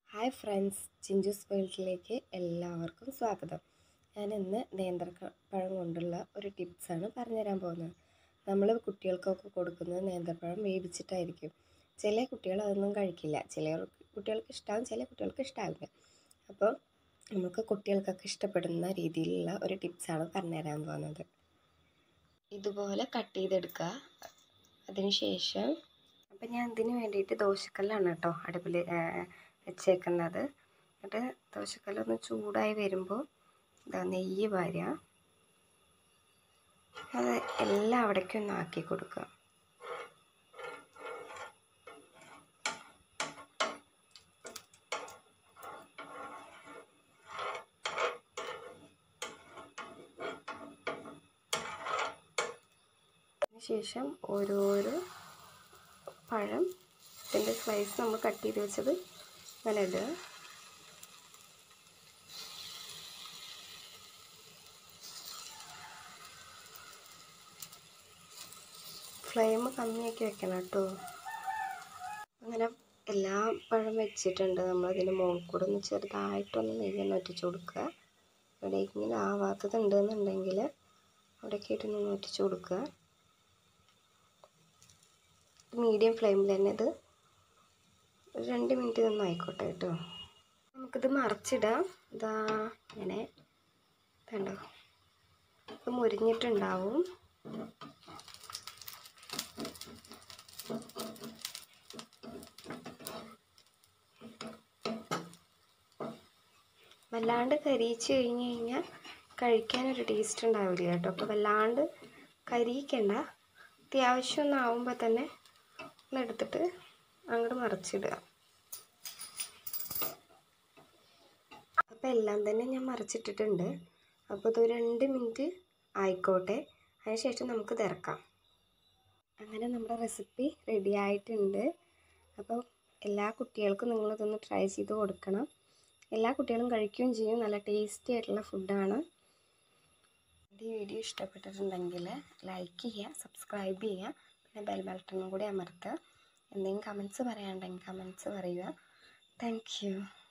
hi friends ചിഞ്ചൂസ് വേൾഡിലേക്ക് എല്ലാവർക്കും സ്വാഗതം ഞാൻ ഇന്ന് നേന്ത്രപ്പഴം കൊണ്ടുള്ള ഒരു ടിപ്സാണ് പറഞ്ഞുതരാൻ പോകുന്നത് നമ്മൾ കുട്ടികൾക്കൊക്കെ കൊടുക്കുന്നത് നേന്ത്രപ്പഴം വേവിച്ചിട്ടായിരിക്കും ചില കുട്ടികൾ അതൊന്നും കഴിക്കില്ല ചില കുട്ടികൾക്ക് ഇഷ്ടമാവും ചില കുട്ടികൾക്ക് ഇഷ്ടമാവില്ല അപ്പോൾ നമുക്ക് കുട്ടികൾക്കൊക്കെ ഇഷ്ടപ്പെടുന്ന രീതിയിലുള്ള ഒരു ടിപ്സാണ് പറഞ്ഞുതരാൻ പോകുന്നത് ഇതുപോലെ കട്ട് ചെയ്തെടുക്കുക അതിനുശേഷം അപ്പം ഞാൻ ഇതിന് വേണ്ടിയിട്ട് ദോശക്കല്ലാണ് കേട്ടോ അടുപ്പിൽ വെച്ചേക്കുന്നത് എന്നിട്ട് ദോശക്കല്ലൊന്ന് ചൂടായി വരുമ്പോൾ ഇതാ നെയ്യ് വാരുക അത് എല്ലാം അവിടേക്കും ഒന്ന് ആക്കി കൊടുക്കുക ശേഷം ഓരോരോ പഴം ഇതിൻ്റെ സ്ലൈസ് നമ്മൾ കട്ട് ചെയ്ത് വെച്ചത് അങ്ങനെ ഇടുക ഫ്ലെയിം കമ്മിയാക്കി വെക്കണം കേട്ടോ അങ്ങനെ എല്ലാ പഴം വെച്ചിട്ടുണ്ട് നമ്മളതിന് മുകളിൽ കൂടെ ഒന്ന് ചെറുതായിട്ടൊന്ന് നെയ്യൊന്ന് ഒറ്റിച്ച് കൊടുക്കുക എവിടെയെങ്കിലും ആവാത്തത് ഉണ്ടെന്നുണ്ടെങ്കിൽ അവിടേക്ക് ഇട്ടൊന്ന് ഒറ്റിച്ച് കൊടുക്കുക മീഡിയം ഫ്ലെയിമിൽ തന്നെ ഇത് ഒരു രണ്ട് മിനിറ്റ് ഇതൊന്നും ആയിക്കോട്ടെ കേട്ടോ നമുക്കിത് മറിച്ചിടാം ഇതാ ഇങ്ങനെ കണ്ടോ ഇത് മുരിഞ്ഞിട്ടുണ്ടാവും വല്ലാണ്ട് കരിയിച്ച് കഴിഞ്ഞ് കഴിഞ്ഞാൽ കഴിക്കാനൊരു ടേസ്റ്റ് ഉണ്ടാവില്ല കേട്ടോ അപ്പോൾ വല്ലാണ്ട് കരിയിക്കണ്ട അത്യാവശ്യം ഒന്നാവുമ്പോൾ തന്നെ ഒന്നെടുത്തിട്ട് അങ്ങോട്ട് മറിച്ചിടുക അപ്പോൾ എല്ലാം തന്നെ ഞാൻ മറിച്ചിട്ടിട്ടുണ്ട് അപ്പോൾ ഇത് രണ്ട് മിനിറ്റ് ആയിക്കോട്ടെ അതിനുശേഷം നമുക്ക് തിറക്കാം അങ്ങനെ നമ്മുടെ റെസിപ്പി റെഡി ആയിട്ടുണ്ട് അപ്പോൾ എല്ലാ കുട്ടികൾക്കും നിങ്ങളിതൊന്ന് ട്രൈ ചെയ്ത് കൊടുക്കണം എല്ലാ കുട്ടികളും കഴിക്കുകയും ചെയ്യും നല്ല ടേസ്റ്റി ആയിട്ടുള്ള ഫുഡാണ് ഈ വീഡിയോ ഇഷ്ടപ്പെട്ടിട്ടുണ്ടെങ്കിൽ ലൈക്ക് ചെയ്യുക സബ്സ്ക്രൈബ് ചെയ്യുക പിന്നെ ബെൽ ബട്ടണും കൂടി അമർത്തുക എന്തെങ്കിലും കമൻസ് പറയാനുണ്ടെങ്കിൽ കമൻസ് പറയുക താങ്ക്